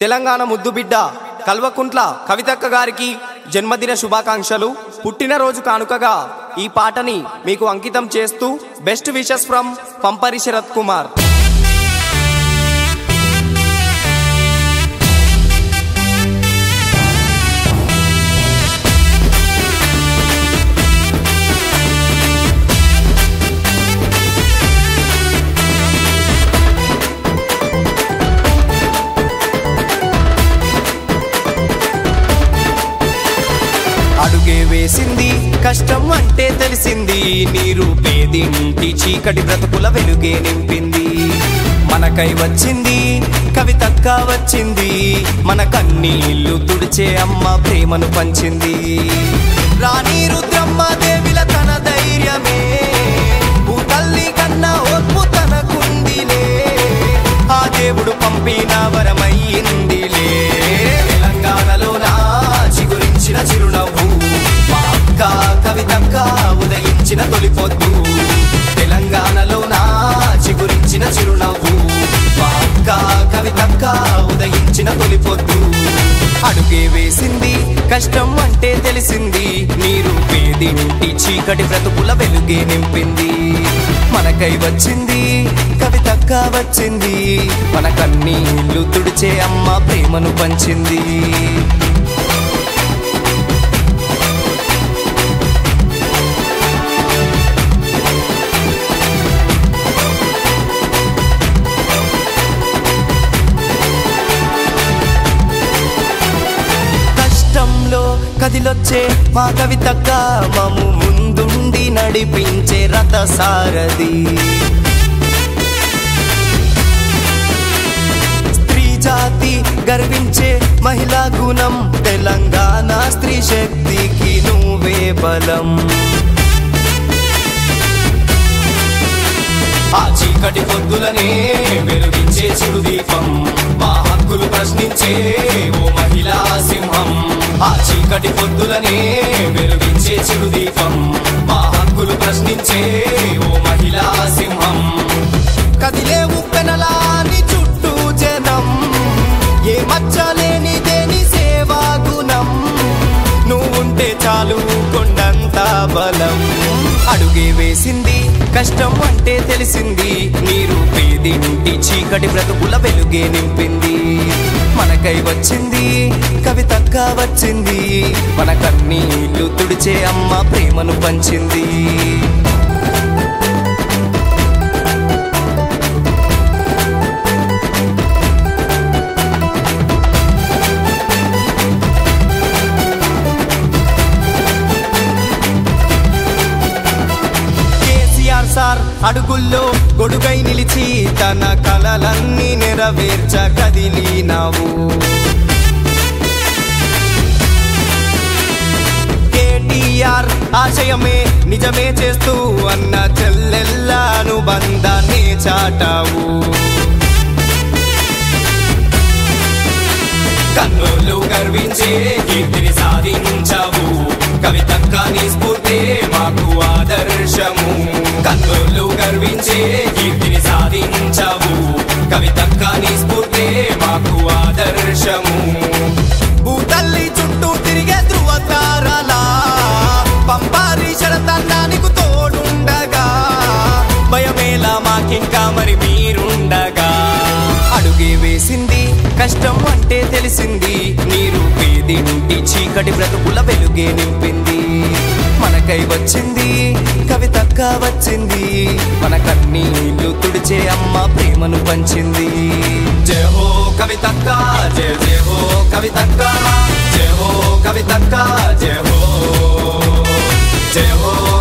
తెలంగాణ ముద్దుబిడ్డ కల్వకుంట్ల కవితక్క గారికి జన్మదిన శుభాకాంక్షలు పుట్టినరోజు కానుకగా ఈ పాటని మీకు అంకితం చేస్తూ బెస్ట్ విషెస్ ఫ్రమ్ పంపరి శరత్ కుమార్ అడుగే వేసింది కష్టం అంటే తెలిసింది నీరు పేదింటి చీకటి బ్రతుకుల వెలుగే నింపింది మనకై వచ్చింది కవితక్క వచ్చింది మన కన్నీళ్లు తుడిచే అమ్మ ప్రేమను పంచింది రాణి రుద్రమ్మ దేవిల తన ధైర్యమే భూతల్లి కన్నా ఓర్పు తనకుందిలే ఆ దేవుడు పంపిన వరమయ్యిందిలే తెలంగాణలో నా చిగురించిన చిరునవ్వు మా అక్క కవితక్క ఉదయించిన తొలిపొద్దు తెలంగాణలో నా చిగురించిన చిరునవ్వు మా అక్క కవితక్క ఉదయించిన తొలిపొద్దు అడుగే వేసింది కష్టం అంటే తెలిసింది నీరు పేదింటి చీకటి బ్రతుకుల వెలుగే నింపింది మనకై వచ్చింది కవితక్క వచ్చింది మన కన్నీళ్లు తుడిచే అమ్మ ప్రేమను పంచింది కష్టంలో కదిలొచ్చే మా కవితక్క మము ముందుండి నడిపించే రథ సారథి స్త్రీ జాతి గర్వించే మహిళా గుణం తెలంగాణ స్త్రీ శక్తికి నువ్వే బలం ఆ చీకటి పొద్దులనే వెలుగించే చిరు దీపం మా హక్కులు ప్రశ్నించే ఓ మహిళా సింహం ఆ చీకటి పొద్దులనే వెలుగించే చిరు దీపం మా హక్కులు ప్రశ్నించే ఓ మహిళా సింహం కదిలే ఉప్పెనలాని చుట్టూ జనం ఏ మచ్చలేని దేని సేవా గుణం నువ్వుంటే చాలు కొండంత బలం అడుగే వేసింది కష్టం అంటే తెలిసింది నీరు పేదింటి చీకటి బ్రతుకుల వెలుగే నింపింది మనకై వచ్చింది కవితక్క వచ్చింది మన కన్నీళ్లు తుడిచే అమ్మ ప్రేమను పంచింది కేసీఆర్ సార్ అడుగుల్లో గొడుగై నిలిచి తన కలలన్నీ నెరవేర్చ కదిలినావు కేటీఆర్ ఆశయమే నిజమే చేస్తూ అన్న చెల్లెల్ల అనుబంధాన్ని చాటావు కన్నులు గర్వించే కీర్తిని సాధించావు కవితక్క నీ స్ఫూర్తే మాకు ఆదర్శము కన్నులు గర్వించే కీర్తిని సాధించావు కవితక్క నీ స్ఫూర్తే మాకు ఆదర్శము భూతల్లి చుట్టూ తిరిగే ధృవతారలా పంపారి శరతన్నా నీకు తోడుండగా భయమేలా మాకింకా మరి మీరుండగా అడుగే వేసింది కష్టం అంటే తెలిసింది నీరు పేదింటి చీకటి బ్రతుకుల వెలుగే నింపింది మనకై వచ్చింది కవితక్క వచ్చింది మన కన్నీళ్లు తుడిచే అమ్మ ప్రేమను పంచింది జయ హో కవితక్క జయ జయ హో కవితక్క జయ హో కవితక్క జయ హో జయ హో